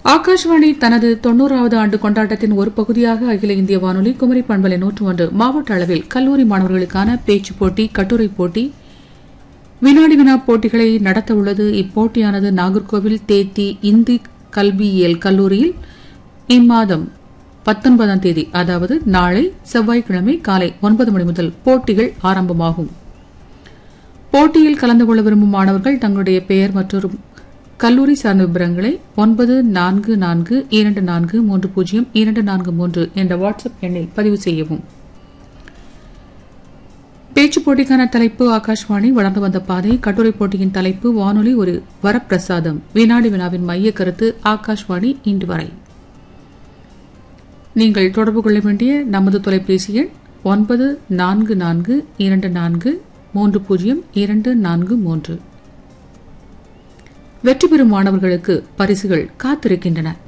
ஆகாஷ்வாணி தனது தொன்னூறாவது ஆண்டு கொண்டாட்டத்தின் ஒரு பகுதியாக அகில இந்திய வானொலி குமரி பண்பலை நூற்று ஒன்று மாவட்ட அளவில் கல்லூரி மாணவர்களுக்கான பேச்சுப் போட்டி கட்டுரை போட்டி வினாடி வினா போட்டிகளை நடத்த உள்ளது இப்போட்டியானது நாகர்கோவில் தேத்தி இந்தி கல்வியியல் கல்லூரியில் இம்மாதம் பத்தொன்பதாம் தேதி அதாவது நாளை செவ்வாய்க்கிழமை காலை ஒன்பது மணி முதல் போட்டிகள் ஆரம்பமாகும் போட்டியில் கலந்து கொள்ள விரும்பும் மாணவர்கள் தங்களுடைய பெயர் மற்றும் கல்லூரி சார்ந்த விவரங்களை ஒன்பது நான்கு நான்கு இரண்டு நான்கு மூன்று பூஜ்ஜியம் இரண்டு நான்கு மூன்று என்ற வாட்ஸ்அப் எண்ணில் பதிவு செய்யவும் பேச்சுப் போட்டிக்கான தலைப்பு ஆகாஷ்வாணி வளர்ந்து வந்த பாதை கட்டுரை போட்டியின் தலைப்பு வானொலி ஒரு வரப்பிரசாதம் வினாடி வினாவின் மைய கருத்து ஆகாஷ்வாணி இன்று வரை நீங்கள் தொடர்பு கொள்ள வேண்டிய நமது தொலைபேசி எண் ஒன்பது நான்கு நான்கு இரண்டு நான்கு மூன்று பூஜ்ஜியம் இரண்டு நான்கு மூன்று வெற்றி பெறும் மாணவர்களுக்கு பரிசுகள் காத்திருக்கின்றன